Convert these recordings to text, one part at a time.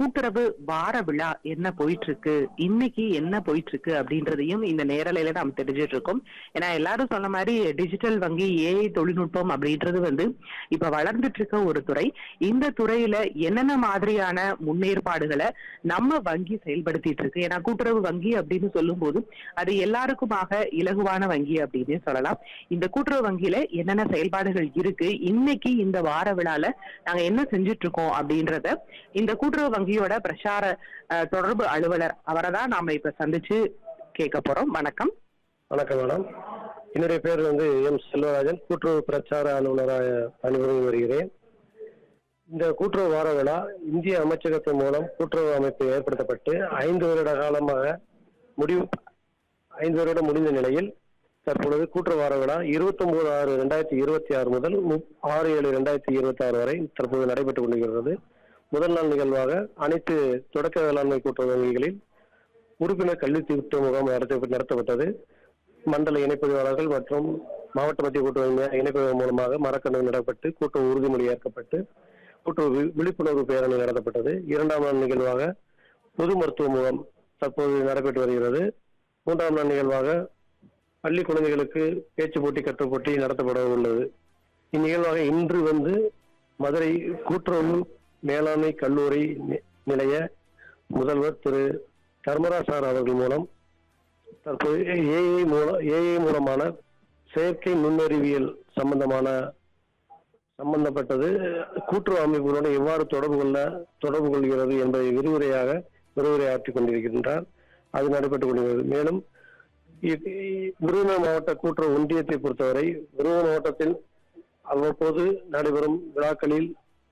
கூட்டுறவு வார விழா என்ன போயிட்டு இருக்கு இன்னைக்கு என்ன போயிட்டு இருக்கு அப்படின்றதையும் இந்த நேரலையில நாம் தெரிஞ்சிட்டு இருக்கோம் ஏன்னா எல்லாரும் சொன்ன மாதிரி டிஜிட்டல் வங்கி ஏஐ தொழில்நுட்பம் அப்படின்றது வந்து இப்ப வளர்ந்துட்டு இருக்க ஒரு துறை இந்த துறையில என்னென்ன மாதிரியான முன்னேற்பாடுகளை நம்ம வங்கி செயல்படுத்திட்டு இருக்கு ஏன்னா கூட்டுறவு வங்கி அப்படின்னு சொல்லும்போது அது எல்லாருக்குமாக இலகுவான வங்கி அப்படின்னு சொல்லலாம் இந்த கூட்டுறவு வங்கியில என்னென்ன செயல்பாடுகள் இருக்கு இன்னைக்கு இந்த வார விழால நாங்க என்ன செஞ்சுட்டு இருக்கோம் அப்படின்றத இந்த கூட்டுறவு வங்கியோட பிரச்சார அஹ், தொடர்பு அலுவலர் அவரை தான் நாம இப்ப சந்திச்சு கேட்க போறோம் வணக்கம் வணக்கம் மேடம் என்னுடைய பேர் வந்து எம் செல்வராஜன் கூட்டுறவு பிரச்சார அலுவலராக பணிபுரிந்து வருகிறேன் இந்த கூட்டுறவு வார விழா இந்திய அமைச்சகத்தின் மூலம் கூட்டுறவு அமைப்பு ஏற்படுத்தப்பட்டு ஐந்து வருட காலமாக முடிவு ஐந்து வருடம் முடிந்த நிலையில் தற்பொழுது கூட்டுறவு வார விழா இருபத்தொன்பது ஆறு ரெண்டாயிரத்தி இருபத்தி ஆறு முதல் முப்- ஆறு ஏழு ரெண்டாயிரத்தி இருபத்தி ஆறு வரை தற்போது நடைபெற்றுக் கொண்டிருக்கிறது முதல் நாள் நிகழ்வாக அனைத்து தொடக்க வேளாண்மை கூட்டுறவு வங்கிகளில் உறுப்பினர் கல்வி திட்ட முகாம் நடத்த நடத்தப்பட்டது மண்டல இணைப்பதிவாளர்கள் மற்றும் மாவட்ட மத்திய கூட்டுறவு இணைப்பதன் மூலமாக மரக்கன்று நடப்பட்டு கூட்டுறவு உறுதிமொழி ஏற்கப்பட்டு கூட்டுறவு வி- விழிப்புணர்வு பேரணி நடத்தப்பட்டது இரண்டாம் நாள் நிகழ்வாக பொது மருத்துவ முகாம் தற்போது நடைபெற்று வருகிறது மூன்றாம் நாள் நிகழ்வாக பள்ளி குழந்தைகளுக்கு பேச்சு போட்டி கட்டுரை போட்டி நடத்தப்பட உள்ளது இந்நிகழ்வாக இன்று வந்து மதுரை கூட்டுறவு மேலாண்மை கல்லூரி நி- நிலைய முதல்வர் திரு தர்மராஜ் சார் அவர்கள் மூலம் தற்போது ஏஐ மூலம் ஏஐ மூலமான செயற்கை நுண்ணறிவியல் சம்பந்தமான சம்பந்தப்பட்டது கூட்டுறவு அமைப்புகளோடு எவ்வாறு தொடர்பு கொள்ள தொடர்பு கொள்கிறது என்பதை விரிவுரையாக விரிவுரையாற்றிக் கொண்டிருக்கின்றார் அது நடைபெற்றுக் கொண்டிருக்கிறது மேலும் இ- இ- விருதுநகர் மாவட்ட கூட்டுறவு ஒன்றியத்தை பொறுத்தவரை விருதுநகர் மாவட்டத்தில் அவ்வப்போது நடைபெறும் விழாக்களில்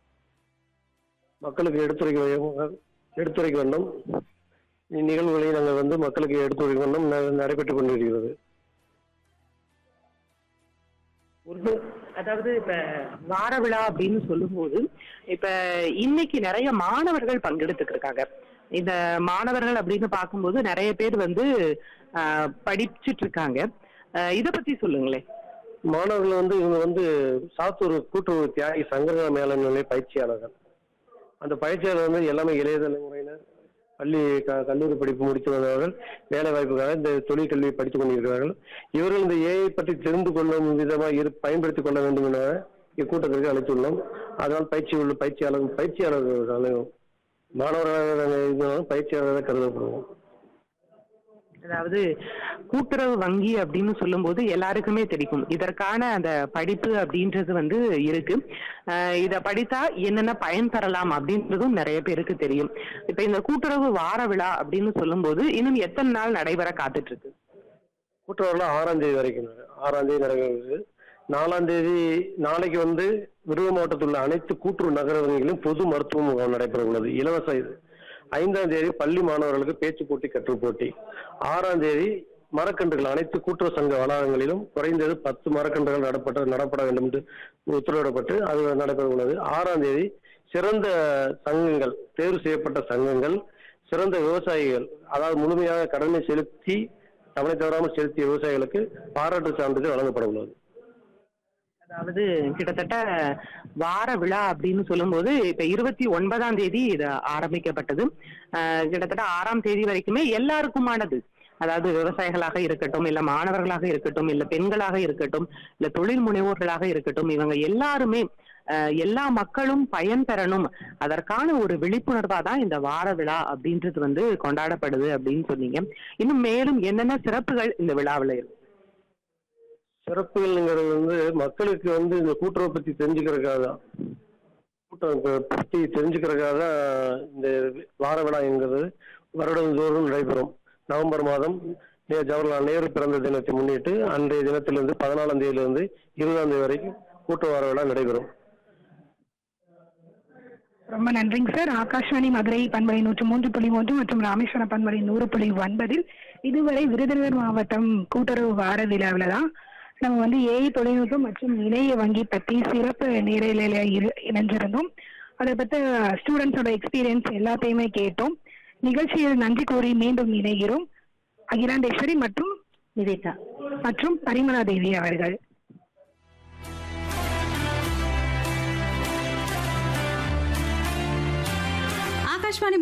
மக்களுக்கு எடுத்துரைக்க வே- எடுத்துரைக்க வேண்டும் இந்நிகழ்வுகளை நாங்கள் வந்து மக்களுக்கு எடுத்துரைக்க வேண்டும் ந- நடைபெற்றுக் கொண்டிருக்கிறது ஒரு அதாவது இப்ப வார விழா அப்படின்னு சொல்லும்போது இப்ப இன்னைக்கு நிறைய மாணவர்கள் பங்கெடுத்துட்டு இருக்காங்க இந்த மாணவர்கள் அப்படின்னு பார்க்கும்போது நிறைய பேர் வந்து ஆஹ், படிச்சிட்டு இருக்காங்க ஆஹ், இத பத்தி சொல்லுங்களேன் மாணவர்கள் வந்து இவங்க வந்து சாத்தூர் கூட்டுறவு தியாகி சங்கர மேலாண்மை நிலைய பயிற்சியாளர்கள் அந்த பயிற்சியாளர் வந்து எல்லாமே இளைய தலைமுறையினர் பள்ளி க- கல்லூரி படிப்பு முடித்து வந்தவர்கள் வேலை வாய்ப்புக்காக இந்த தொழில் கல்வி படித்துக் கொண்டிருக்கிறார்கள் இவர்கள் இந்த ஏஐ பற்றி தெரிந்து கொள்ளும் விதமாக இரு பயன்படுத்திக் கொள்ள வேண்டும் என இக்கூட்டத்திற்கு அழைத்துள்ளோம் அதனால் பயிற்சி உள்ள பயிற்சியாளர் பயிற்சியாளர்கள் மாணவர்களாக நாங்கள் இருந்தாலும் பயிற்சியாளராக கருதப்படுவோம் அதாவது கூட்டுறவு வங்கி அப்படின்னு சொல்லும்போது எல்லாருக்குமே தெரியும் இதற்கான அந்த படிப்பு அப்படின்றது வந்து இருக்கு ஆஹ் இத படித்தா என்னென்ன பயன் தரலாம் அப்படின்றதும் நிறைய பேருக்கு தெரியும் இப்ப இந்த கூட்டுறவு வார விழா அப்படின்னு சொல்லும்போது இன்னும் எத்தனை நாள் நடைபெற காத்துட்டு இருக்கு கூட்டுறவுல ஆறாம் தேதி வரைக்கும் நட- ஆறாம் தேதி நடக்கிறது நாலாம் தேதி நாளைக்கு வந்து விருதுநகர் மாவட்டத்தில் உள்ள அனைத்து கூட்டுறவு நகர வங்கிகளிலும் பொது மருத்துவ முகாம் நடைபெற உள்ளது இலவச இது ஐந்தாம் தேதி பள்ளி மாணவர்களுக்கு பேச்சு போட்டி கற்றல் போட்டி ஆறாம் தேதி மரக்கன்றுகள் அனைத்து கூட்டுறவு சங்க வளாகங்களிலும் குறைந்தது பத்து மரக்கன்றுகள் நடப்பட்ட நடப்பட வேண்டும் என்று உத்தரவிடப்பட்டு அது நடைபெற உள்ளது ஆறாம் தேதி சிறந்த சங்கங்கள் தேர்வு செய்யப்பட்ட சங்கங்கள் சிறந்த விவசாயிகள் அதாவது முழுமையாக கடனை செலுத்தி தவணை தவறாமல் செலுத்திய விவசாயிகளுக்கு பாராட்டு சான்றிதழ் வழங்கப்பட உள்ளது அதாவது கிட்டத்தட்ட வார விழா அப்படின்னு சொல்லும்போது இப்ப இருபத்தி ஒன்பதாம் தேதி இது ஆரம்பிக்கப்பட்டது ஆஹ் கிட்டத்தட்ட ஆறாம் தேதி வரைக்குமே எல்லாருக்குமானது அதாவது விவசாயிகளாக இருக்கட்டும் இல்ல மாணவர்களாக இருக்கட்டும் இல்ல பெண்களாக இருக்கட்டும் இல்ல தொழில் முனைவோர்களாக இருக்கட்டும் இவங்க எல்லாருமே ஆஹ் எல்லா மக்களும் பயன் பெறணும் அதற்கான ஒரு விழிப்புணர்வா தான் இந்த வார விழா அப்படின்றது வந்து கொண்டாடப்படுது அப்படின்னு சொன்னீங்க இன்னும் மேலும் என்னென்ன சிறப்புகள் இந்த விழாவில் இருக்கு சிறப்புகள்ங்கிறது வந்து மக்களுக்கு வந்து இந்த கூட்டுறவு பத்தி தெரிஞ்சுக்கிறதுக்காக தான் கூட்டுறவு பத்தி தெரிஞ்சுக்கிறதுக்காக தான் இந்த வார விழா என்கிறது வருடந்தோறும் நடைபெறும் நவம்பர் மாதம் நே- ஜவஹர்லால் நேரு பிறந்த தினத்தை முன்னிட்டு அன்றைய தினத்திலிருந்து பதினாலாம் தேதியிலிருந்து இருபதாம் தேதி வரைக்கும் கூட்டுறவு வார விழா நடைபெறும் ரொம்ப நன்றிங்க சார் ஆகாஷ்வாணி மதுரை பண்பலை நூற்று மூன்று புள்ளி மூன்று மற்றும் ராமேஸ்வரம் பண்பலை நூறு புள்ளி ஒன்பதில் இதுவரை விருதுநகர் மாவட்டம் கூட்டுறவு வார விழாவில் தான் நம்ம வந்து ஏஐ தொழில்நுட்பம் மற்றும் இணைய வங்கி பற்றி சிறப்பு நேரலையில இரு இணைஞ்சிருந்தோம் அதை பற்றி ஸ்டூடெண்ட்ஸோட எக்ஸ்பீரியன்ஸ் எல்லாத்தையுமே கேட்டோம் நிகழ்ச்சியில் நன்றி கூறி மீண்டும் இணைகிறோம் அகிலாண்டேஸ்வரி மற்றும் நிவேதா மற்றும் பரிமளா தேவி அவர்கள் ஆகாஷ்வாணி